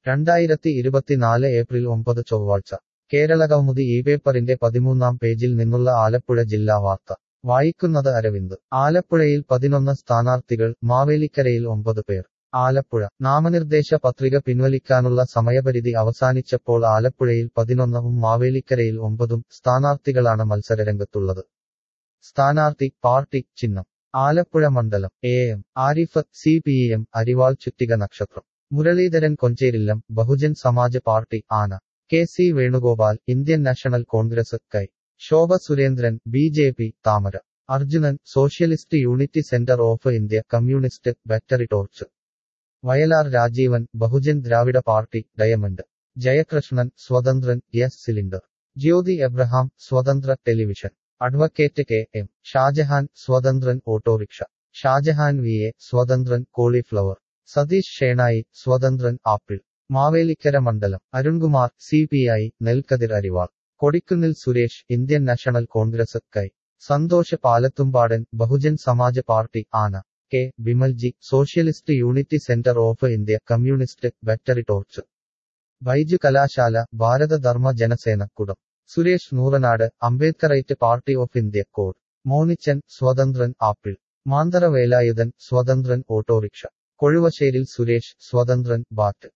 രണ്ടായിരത്തി ഇരുപത്തിനാല് ഏപ്രിൽ ഒമ്പത് ചൊവ്വാഴ്ച കേരളകൗമുദി ഈ പേപ്പറിന്റെ പതിമൂന്നാം പേജിൽ നിന്നുള്ള ആലപ്പുഴ ജില്ലാ വാർത്ത വായിക്കുന്നത് അരവിന്ദ് ആലപ്പുഴയിൽ പതിനൊന്ന് സ്ഥാനാർത്ഥികൾ മാവേലിക്കരയിൽ ഒമ്പത് പേർ ആലപ്പുഴ നാമനിർദ്ദേശ പത്രിക പിൻവലിക്കാനുള്ള സമയപരിധി അവസാനിച്ചപ്പോൾ ആലപ്പുഴയിൽ പതിനൊന്നും മാവേലിക്കരയിൽ ഒമ്പതും സ്ഥാനാർത്ഥികളാണ് മത്സരരംഗത്തുള്ളത് സ്ഥാനാർത്ഥി പാർട്ടി ചിഹ്നം ആലപ്പുഴ മണ്ഡലം എ എം ആരിഫത്ത് സി പി എം അരിവാൾ ചുറ്റിക നക്ഷത്രം മുരളീധരൻ കൊഞ്ചേരില്ലം ബഹുജൻ സമാജ് പാർട്ടി ആന K C Venugopal Indian National Congress കൈ Shobha Surendran B J P താമര Arjunan Socialist Unity Centre of India Communist battery torch Vayalar Rajeevan Bahujan Dravida party diamond Jayakrishnan സ്വതന്ത്രൻ ഗ്യാസ് സിലിണ്ടർ ജ്യോതി എബ്രഹാം സ്വതന്ത്ര television advocate K M Shajahan സ്വതന്ത്രൻ ഓട്ടോറിക്ഷ ഷാജഹാൻ വി എ സ്വതന്ത്രൻ കോളിഫ്ലവർ സതീഷ് ഷേണായി സ്വതന്ത്രൻ ആപ്പിൾ മാവേലിക്കര മണ്ഡലം Arunkumar C P I നെൽക്കതിർ അരിവാൾ Kodikunnil Suresh Indian National Congress കൈ സന്തോഷ് പാലത്തുംപാടൻ ബഹുജൻ സമാജ് പാർട്ടി ആന K Bimalji Socialist Unity Centre of India Communist battery torch Baiju Kalashala Bharatha Dharma Janasena കുടം Suresh Nooranad Ambedkarite party of India കോഡ് മോനിച്ചൻ സ്വതന്ത്രൻ ആപ്പിൾ മാന്തറ വേലായുധൻ സ്വതന്ത്രൻ ഓട്ടോറിക്ഷ കൊഴുവശ്ശേരിൽ സുരേഷ് സ്വതന്ത്രൻ ബാറ്റ്